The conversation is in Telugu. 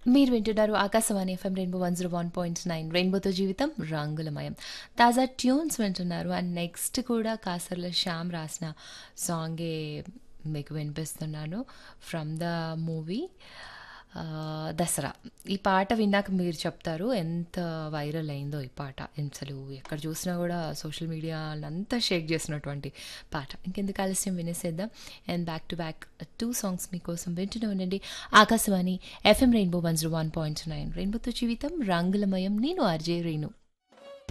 మీరు వింటున్నారు Akashvani FM rainbow one zero one point nine రెయిన్బోతో జీవితం రంగులమయం తాజా ట్యూన్స్ వింటున్నారు అండ్ నెక్స్ట్ కూడా కాసర్ల శ్యామ్ రాసిన సాంగే మీకు వినిపిస్తున్నాను ఫ్రమ్ ద మూవీ దసరా ఈ పాట విన్నాక మీరు చెప్తారు ఎంత వైరల్ అయిందో ఈ పాట అసలు ఎక్కడ చూసినా కూడా సోషల్ మీడియా అంతా షేక్ చేసినటువంటి పాట ఇంకెందుకు ఆలస్యం వినేసేద్దాం and back to back two songs మీకోసం వింటూనే ఉండండి Akashvani FM rainbow one zero one point nine రెయిన్బోతో జీవితం రంగులమయం నేను ఆర్జే రేణు